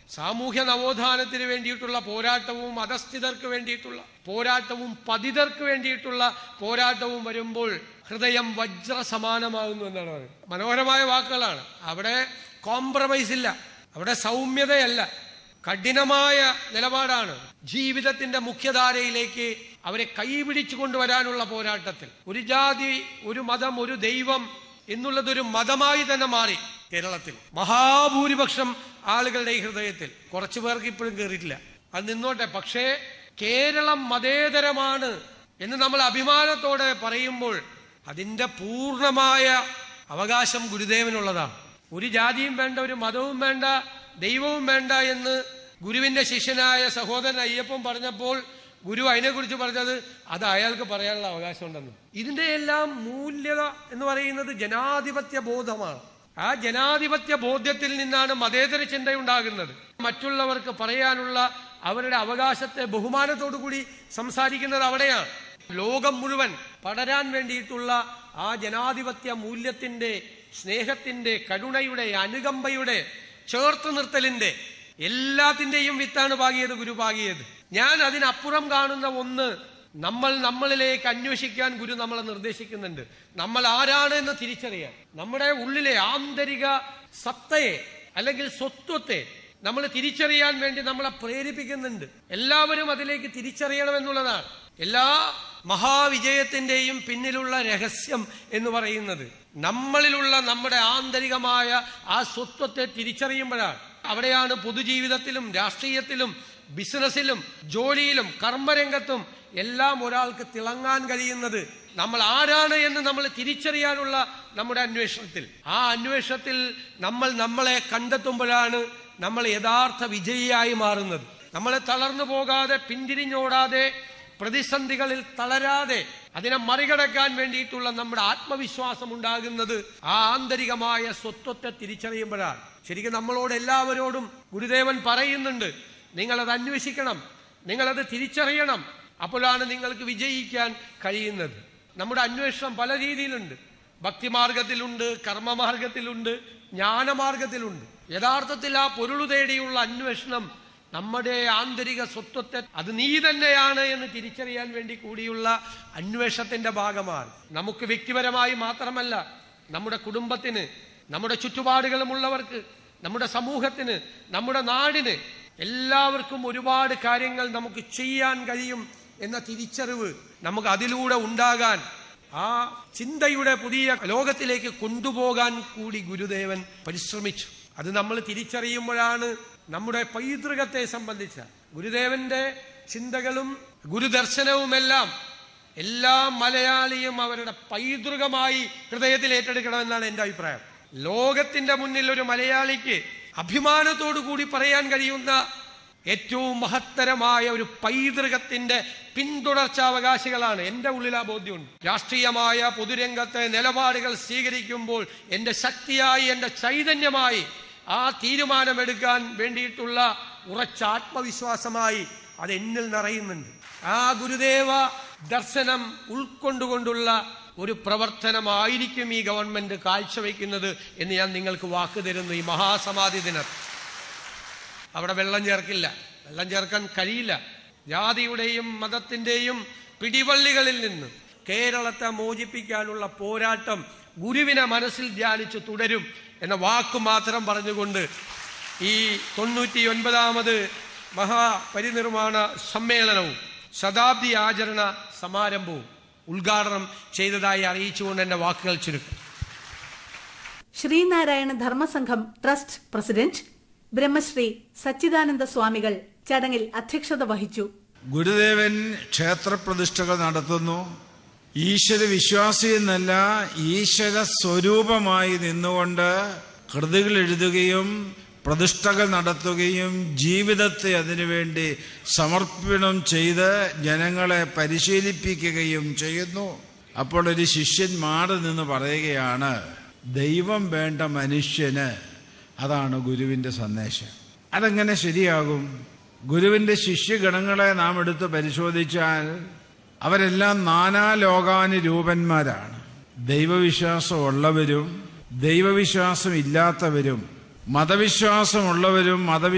സാമൂഹ്യ നവോത്ഥാനത്തിന് വേണ്ടിയിട്ടുള്ള പോരാട്ടവും അധസ്ഥിതർക്ക് വേണ്ടിയിട്ടുള്ള പോരാട്ടവും പതിതർക്ക് വേണ്ടിയിട്ടുള്ള പോരാട്ടവും വരുമ്പോൾ ഹൃദയം വജ്ര സമാനമാകുന്നു എന്നാണ് പറയുന്നത് മനോഹരമായ വാക്കുകളാണ് അവിടെ കോംപ്രമൈസ് ഇല്ല അവിടെ സൗമ്യതയല്ല കഠിനമായ നിലപാടാണ് ജീവിതത്തിന്റെ മുഖ്യധാരയിലേക്ക് അവരെ കൈപിടിച്ചു കൊണ്ടുവരാനുള്ള പോരാട്ടത്തിൽ ഒരു ജാതി ഒരു മതം ഒരു ദൈവം എന്നുള്ളതൊരു മതമായി തന്നെ മാറി കേരളത്തിൽ മഹാഭൂരിപക്ഷം ആളുകളുടെ ഈ ഹൃദയത്തിൽ കുറച്ചു പേർക്ക് ഇപ്പോഴും കയറിയിട്ടില്ല അത് നിന്നോട്ടെ പക്ഷേ കേരളം മതേതരമാണ് എന്ന് നമ്മൾ അഭിമാനത്തോടെ പറയുമ്പോൾ അതിന്റെ പൂർണ്ണമായ അവകാശം ഗുരുദേവനുള്ളതാണ് ഒരു ജാതിയും വേണ്ട ഒരു മതവും വേണ്ട ദൈവവും വേണ്ട എന്ന് ഗുരുവിന്റെ ശിഷ്യനായ സഹോദരൻ അയ്യപ്പൻ പറഞ്ഞപ്പോൾ ഗുരു അതിനെക്കുറിച്ച് പറഞ്ഞത് അത് അയാൾക്ക് പറയാനുള്ള അവകാശമുണ്ടെന്ന് ഇതിന്റെ എല്ലാം മൂല്യത എന്ന് പറയുന്നത് ജനാധിപത്യ ബോധമാണ് ആ ജനാധിപത്യ ബോധ്യത്തിൽ നിന്നാണ് മതേതര ചിന്തയുണ്ടാകുന്നത് മറ്റുള്ളവർക്ക് പറയാനുള്ള അവരുടെ അവകാശത്തെ ബഹുമാനത്തോടു കൂടി സംസാരിക്കുന്നത് അവിടെയാണ് ലോകം മുഴുവൻ പടരാൻ വേണ്ടിയിട്ടുള്ള ആ ജനാധിപത്യ മൂല്യത്തിന്റെ സ്നേഹത്തിന്റെ കരുണയുടെ അനുകമ്പയുടെ ചേർത്ത് നിർത്തലിന്റെ എല്ലാത്തിന്റെയും വിത്താണ് പാകിയത് ഗുരു പാകിയത് ഞാൻ അതിനപ്പുറം കാണുന്ന ഒന്ന് നമ്മൾ നമ്മളിലേക്ക് അന്വേഷിക്കാൻ ഗുരു നമ്മളെ നിർദ്ദേശിക്കുന്നുണ്ട് നമ്മൾ ആരാണ് എന്ന് തിരിച്ചറിയാൻ നമ്മുടെ ഉള്ളിലെ ആന്തരിക സത്തയെ അല്ലെങ്കിൽ സ്വത്വത്തെ നമ്മൾ തിരിച്ചറിയാൻ വേണ്ടി നമ്മളെ പ്രേരിപ്പിക്കുന്നുണ്ട് എല്ലാവരും അതിലേക്ക് തിരിച്ചറിയണമെന്നുള്ളതാണ് എല്ലാ മഹാവിജയത്തിന്റെയും പിന്നിലുള്ള രഹസ്യം എന്ന് പറയുന്നത് നമ്മളിലുള്ള നമ്മുടെ ആന്തരികമായ ആ സ്വത്വത്തെ തിരിച്ചറിയുമ്പോഴാണ് അവിടെയാണ് പൊതുജീവിതത്തിലും രാഷ്ട്രീയത്തിലും ബിസിനസ്സിലും ജോലിയിലും കർമ്മരംഗത്തും എല്ലാം ഒരാൾക്ക് തിളങ്ങാൻ കഴിയുന്നത് നമ്മൾ ആരാണ് എന്ന് നമ്മൾ തിരിച്ചറിയാനുള്ള നമ്മുടെ അന്വേഷണത്തിൽ ആ അന്വേഷണത്തിൽ നമ്മൾ നമ്മളെ കണ്ടെത്തുമ്പോഴാണ് നമ്മൾ യഥാർത്ഥ വിജയിയായി മാറുന്നത് നമ്മൾ തളർന്നു പോകാതെ പിന്തിരിഞ്ഞോടാതെ പ്രതിസന്ധികളിൽ തളരാതെ അതിനെ മറികടക്കാൻ വേണ്ടിയിട്ടുള്ള നമ്മുടെ ആത്മവിശ്വാസം ഉണ്ടാകുന്നത് ആ ആന്തരികമായ സ്വത്വത്തെ തിരിച്ചറിയുമ്പോഴാണ് ശരിക്കും നമ്മളോട് എല്ലാവരോടും ഗുരുദേവൻ പറയുന്നുണ്ട് നിങ്ങളത് അന്വേഷിക്കണം നിങ്ങളത് തിരിച്ചറിയണം അപ്പോഴാണ് നിങ്ങൾക്ക് വിജയിക്കാൻ കഴിയുന്നത് നമ്മുടെ അന്വേഷണം പല രീതിയിലുണ്ട് ഭക്തിമാർഗത്തിലുണ്ട് കർമ്മമാർഗത്തിലുണ്ട് ജ്ഞാനമാർഗത്തിലുണ്ട് യഥാർത്ഥത്തിൽ ആ പൊരുളു തേടിയുള്ള അന്വേഷണം നമ്മുടെ ആന്തരിക സ്വത്വത്തെ അത് നീ തന്നെയാണ് എന്ന് തിരിച്ചറിയാൻ വേണ്ടി കൂടിയുള്ള അന്വേഷണത്തിന്റെ ഭാഗമാണ് നമുക്ക് വ്യക്തിപരമായി മാത്രമല്ല നമ്മുടെ കുടുംബത്തിന് നമ്മുടെ ചുറ്റുപാടുകളുമുള്ളവർക്ക് നമ്മുടെ സമൂഹത്തിന് നമ്മുടെ നാടിന് എല്ലാവർക്കും ഒരുപാട് കാര്യങ്ങൾ നമുക്ക് ചെയ്യാൻ കഴിയും എന്ന തിരിച്ചറിവ് നമുക്ക് അതിലൂടെ ഉണ്ടാകാൻ ആ ചിന്തയുടെ പുതിയ ലോകത്തിലേക്ക് കൊണ്ടുപോകാൻ കൂടി ഗുരുദേവൻ പരിശ്രമിച്ചു അത് നമ്മൾ തിരിച്ചറിയുമ്പോഴാണ് നമ്മുടെ പൈതൃകത്തെ സംബന്ധിച്ച ഗുരുദേവന്റെ ചിന്തകളും ഗുരുദർശനവുമെല്ലാം എല്ലാ മലയാളിയും അവരുടെ പൈതൃകമായി ഹൃദയത്തിൽ ഏറ്റെടുക്കണമെന്നാണ് എൻ്റെ അഭിപ്രായം ലോകത്തിന്റെ മുന്നിൽ ഒരു മലയാളിക്ക് അഭിമാനത്തോടു കൂടി പറയാൻ കഴിയുന്ന ഏറ്റവും മഹത്തരമായ ഒരു പൈതൃകത്തിന്റെ പിന്തുടർച്ചാവകാശികളാണ് എൻ്റെ ഉള്ളിൽ ആ ബോധ്യമുണ്ട് രാഷ്ട്രീയമായ പൊതുരംഗത്തെ നിലപാടുകൾ സ്വീകരിക്കുമ്പോൾ എൻ്റെ ശക്തിയായി എൻ്റെ ചൈതന്യമായി ആ തീരുമാനമെടുക്കാൻ വേണ്ടിയിട്ടുള്ള ഉറച്ച ആത്മവിശ്വാസമായി അത് എന്നിൽ നിറയുന്നുണ്ട് ആ ഗുരുദേവ ദർശനം ഉൾക്കൊണ്ടുകൊണ്ടുള്ള ഒരു പ്രവർത്തനമായിരിക്കും ഈ ഗവൺമെന്റ് കാഴ്ചവെക്കുന്നത് എന്ന് ഞാൻ നിങ്ങൾക്ക് വാക്ക് തരുന്നു ഈ മഹാസമാധി ദിനത്തിൽ അവിടെ വെള്ളം ചേർക്കില്ല വെള്ളം ചേർക്കാൻ കഴിയില്ല ജാതിയുടെയും മതത്തിന്റെയും പിടിവള്ളികളിൽ നിന്ന് കേരളത്തെ മോചിപ്പിക്കാനുള്ള പോരാട്ടം ഗുരുവിനെ മനസ്സിൽ ധ്യാനിച്ച് തുടരും എന്ന വാക്ക് മാത്രം പറഞ്ഞുകൊണ്ട് ഈ തൊണ്ണൂറ്റി ഒൻപതാമത് മഹാപരിനിർമ്മാണ സമ്മേളനവും ശതാബ്ദി ആചരണ സമാരംഭവും ഉദ്ഘാടനം ചെയ്തതായി അറിയിച്ചുകൊണ്ട് എന്റെ വാക്കുകൾ ചുരുക്കും ശ്രീനാരായണ ധർമ്മസംഘം ട്രസ്റ്റ് പ്രസിഡന്റ് ബ്രഹ്മശ്രീ സച്ചിദാനന്ദ സ്വാമികൾ ചടങ്ങിൽ അധ്യക്ഷത വഹിച്ചു ഗുരുദേവൻ ക്ഷേത്രപ്രതിഷ്ഠകൾ നടത്തുന്നു ഈശ്വര വിശ്വാസി എന്നല്ല ഈശ്വര സ്വരൂപമായി നിന്നുകൊണ്ട് കൃതികൾ എഴുതുകയും പ്രതിഷ്ഠകൾ നടത്തുകയും ജീവിതത്തെ അതിനുവേണ്ടി സമർപ്പണം ചെയ്ത് ജനങ്ങളെ പരിശീലിപ്പിക്കുകയും ചെയ്യുന്നു അപ്പോൾ ഒരു ശിഷ്യൻ മാറി നിന്ന് പറയുകയാണ് ദൈവം വേണ്ട മനുഷ്യന് അതാണ് ഗുരുവിന്റെ സന്ദേശം അതെങ്ങനെ ശരിയാകും ഗുരുവിന്റെ ശിഷ്യഗണങ്ങളെ നാം എടുത്ത് പരിശോധിച്ചാൽ അവരെല്ലാം നാനാലോകാനുരൂപന്മാരാണ് ദൈവവിശ്വാസം ഉള്ളവരും ദൈവവിശ്വാസം ഇല്ലാത്തവരും മതവിശ്വാസമുള്ളവരും മതവി